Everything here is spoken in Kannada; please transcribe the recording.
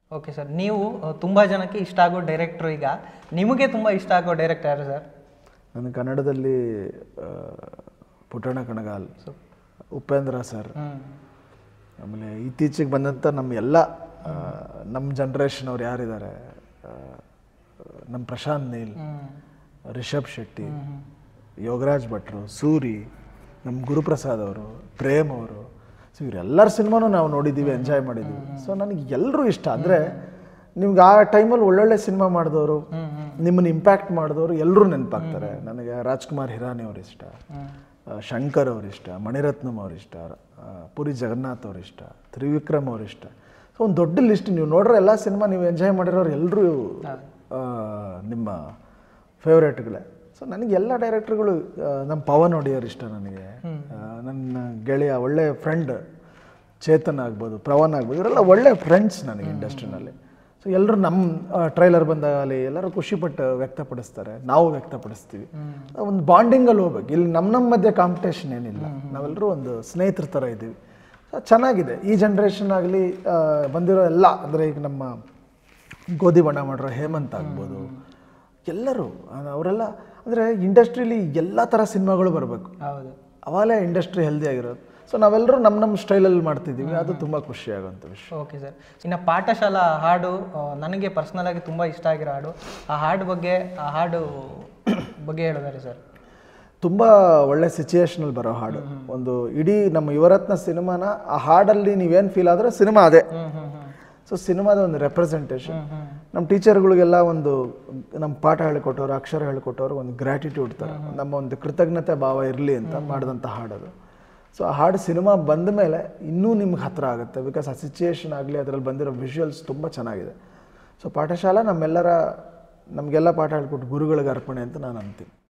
ಓಕೆ ಸರ್ ನೀವು ಆ, ತುಂಬ ಜನಕ್ಕೆ ಇಷ್ಟ ಆಗೋ ಡೈರೆಕ್ಟ್ರು ಈಗ ನಿಮಗೆ ತುಂಬ ಇಷ್ಟ ಆಗೋ ಡೈರೆಕ್ಟರ್ ಯಾರು ಸರ್ ನನ್ನ ಕನ್ನಡದಲ್ಲಿ ಆ, ಪುಟ್ಟಣ್ಣ ಕಣಗಾಲ್ ಉಪೇಂದ್ರ ಸರ್ ಹ್ಞೂ ಆಮೇಲೆ ಇತ್ತೀಚೆಗೆ ಬಂದಂಥ ನಮ್ಮ ಎಲ್ಲ ಆ, ನಮ್ಮ ಜನ್ರೇಷನ್ ಅವ್ರು ಯಾರಿದ್ದಾರೆ ಆ, ನಮ್ಮ ಪ್ರಶಾಂತ್ ನೀಲ್ ರಿಷಬ್ ಶೆಟ್ಟಿ ಯೋಗರಾಜ್ ಭಟ್ರು ಸೂರಿ ನಮ್ಮ ಗುರುಪ್ರಸಾದ್ ಅವರು ಪ್ರೇಮ್ ಅವರು ಸೊ ಇವರೆಲ್ಲರ ಸಿನಿಮಾನು ನಾವು ನೋಡಿದ್ದೀವಿ ಎಂಜಾಯ್ ಮಾಡಿದ್ದೀವಿ ಸೊ ನನಗೆ ಎಲ್ಲರೂ ಇಷ್ಟ ಅಂದರೆ ನಿಮ್ಗೆ ಆ ಟೈಮಲ್ಲಿ ಒಳ್ಳೊಳ್ಳೆ ಸಿನಿಮಾ ಮಾಡಿದವರು ನಿಮ್ಮನ್ನು ಇಂಪ್ಯಾಕ್ಟ್ ಮಾಡಿದವರು ಎಲ್ಲರೂ ನೆನಪಾಗ್ತಾರೆ ನನಗೆ ರಾಜ್ಕುಮಾರ್ ಹಿರಾನಿ ಅವ್ರು ಇಷ್ಟ ಆ, ಶಂಕರ್ ಅವ್ರ ಇಷ್ಟ ಮಣಿರತ್ನಂ ಅವ್ರ ಇಷ್ಟ ಆ, ಪುರಿ ಜಗನ್ನಾಥ್ ಅವ್ರ ಇಷ್ಟ ತ್ರಿವಿಕ್ರಮ್ ಅವ್ರ ಇಷ್ಟ ಸೊ ಒಂದು ದೊಡ್ಡ ಲಿಸ್ಟ್ ನೀವು ನೋಡ್ರೆ ಎಲ್ಲ ಸಿನಿಮಾ ನೀವು ಎಂಜಾಯ್ ಮಾಡಿರೋರು ಎಲ್ಲರೂ ನಿಮ್ಮ ಫೇವ್ರೇಟ್ಗಳೇ ಸೊ ನನಗೆ ಎಲ್ಲ ಡೈರೆಕ್ಟರ್ಗಳು ನಮ್ಮ ಪವನ್ ಒಡೆಯರ್ ಇಷ್ಟ ನನಗೆ ಆ, ನನ್ನ ಗೆಳೆಯ ಒಳ್ಳೆ ಫ್ರೆಂಡ್ ಚೇತನ್ ಆಗ್ಬೋದು ಪ್ರವನ್ ಆಗ್ಬೋದು ಇವರೆಲ್ಲ ಒಳ್ಳೆ ಫ್ರೆಂಡ್ಸ್ ನನಗೆ ಇಂಡಸ್ಟ್ರಿನಲ್ಲಿ ಸೊ ಎಲ್ಲರೂ ನಮ್ಮ ಟ್ರೈಲರ್ ಬಂದಾಗಲಿ ಎಲ್ಲರೂ ಖುಷಿಪಟ್ಟು ವ್ಯಕ್ತಪಡಿಸ್ತಾರೆ ನಾವು ವ್ಯಕ್ತಪಡಿಸ್ತೀವಿ ಒಂದು ಬಾಂಡಿಂಗಲ್ಲಿ ಹೋಗ್ಬೇಕು ಇಲ್ಲಿ ನಮ್ಮ ನಮ್ಮ ಮಧ್ಯೆ ಕಾಂಪಿಟೇಷನ್ ಏನಿಲ್ಲ ನಾವೆಲ್ಲರೂ ಒಂದು ಸ್ನೇಹಿತರ ಥರ ಇದ್ದೀವಿ ಸೊ ಚೆನ್ನಾಗಿದೆ ಈ ಜನ್ರೇಷನ್ ಆಗಲಿ ಬಂದಿರೋ ಎಲ್ಲ ಅಂದರೆ ಈಗ ನಮ್ಮ ಗೋಧಿ ಬಣ್ಣ ಮಾಡಿರೋ ಹೇಮಂತ್ ಆಗ್ಬೋದು ಎಲ್ಲರೂ ಆ, ಅವರೆಲ್ಲ ಅಂದರೆ ಇಂಡಸ್ಟ್ರೀಲಿ ಎಲ್ಲ ಥರ ಸಿನಿಮಾಗಳು ಬರಬೇಕು ಹೌದು ಅವಾಗಲೇ ಇಂಡಸ್ಟ್ರಿ ಹೆಲ್ದಿ ಆಗಿರೋದು ಸೊ ನಾವೆಲ್ಲರೂ ನಮ್ಮ ನಮ್ಮ ಸ್ಟೈಲಲ್ಲಿ ಮಾಡ್ತಿದ್ದೀವಿ ಅದು ತುಂಬ ಖುಷಿಯಾಗುವಂಥ ವಿಷಯ ಓಕೆ ಸರ್ ಇನ್ನು ಪಾಠಶಾಲಾ ಹಾಡು ಆ, ನನಗೆ ಪರ್ಸ್ನಲ್ ಆಗಿ ತುಂಬ ಇಷ್ಟ ಆಗಿರೋ ಹಾಡು ಆ ಹಾಡು ಬಗ್ಗೆ ಆ ಹಾಡು ಬಗ್ಗೆ ಹೇಳಿದಾರೆ ಸರ್ ತುಂಬ ಒಳ್ಳೆ ಸಿಚುಯೇಷನಲ್ಲಿ ಬರೋ ಹಾಡು ಒಂದು ಇಡೀ ನಮ್ಮ ಯುವರತ್ನ ಸಿನಿಮಾನ ಆ ಹಾಡಲ್ಲಿ ನೀವೇನು ಫೀಲ್ ಆದರೆ ಸಿನಿಮಾ ಅದೇ ಹ್ಞೂ ಹ್ಞೂ ಹ್ಞೂ ಸೊ ಸಿನಿಮಾದ ಒಂದು ರೆಪ್ರೆಸೆಂಟೇಷನ್ ನಮ್ಮ ಟೀಚರ್ಗಳಿಗೆಲ್ಲ ಒಂದು ನಮ್ಮ ಪಾಠ ಹೇಳಿಕೊಟ್ಟವ್ರು ಅಕ್ಷರ ಹೇಳಿಕೊಟ್ಟವ್ರು ಒಂದು ಗ್ರ್ಯಾಟಿಟ್ಯೂಡ್ ಥರ ನಮ್ಮ ಒಂದು ಕೃತಜ್ಞತೆ ಭಾವ ಇರಲಿ ಅಂತ ಮಾಡಿದಂಥ ಹಾಡದು ಸೊ ಆ ಹಾಡು ಸಿನಿಮಾ ಬಂದ ಮೇಲೆ ಇನ್ನೂ ನಿಮ್ಗೆ ಹತ್ರ ಆಗುತ್ತೆ ಬಿಕಾಸ್ ಆ ಸಿಚುಯೇಷನ್ ಆಗಲಿ ಅದರಲ್ಲಿ ಬಂದಿರೋ ವಿಷುವಲ್ಸ್ ತುಂಬ ಚೆನ್ನಾಗಿದೆ ಸೊ ಪಾಠಶಾಲಾ ನಮ್ಮೆಲ್ಲರ ನಮಗೆಲ್ಲ ಪಾಠ ಹೇಳ್ಕೊಟ್ಟು ಗುರುಗಳಿಗೆ ಅರ್ಪಣೆ ಅಂತ ನಾನು ಅಂತೀನಿ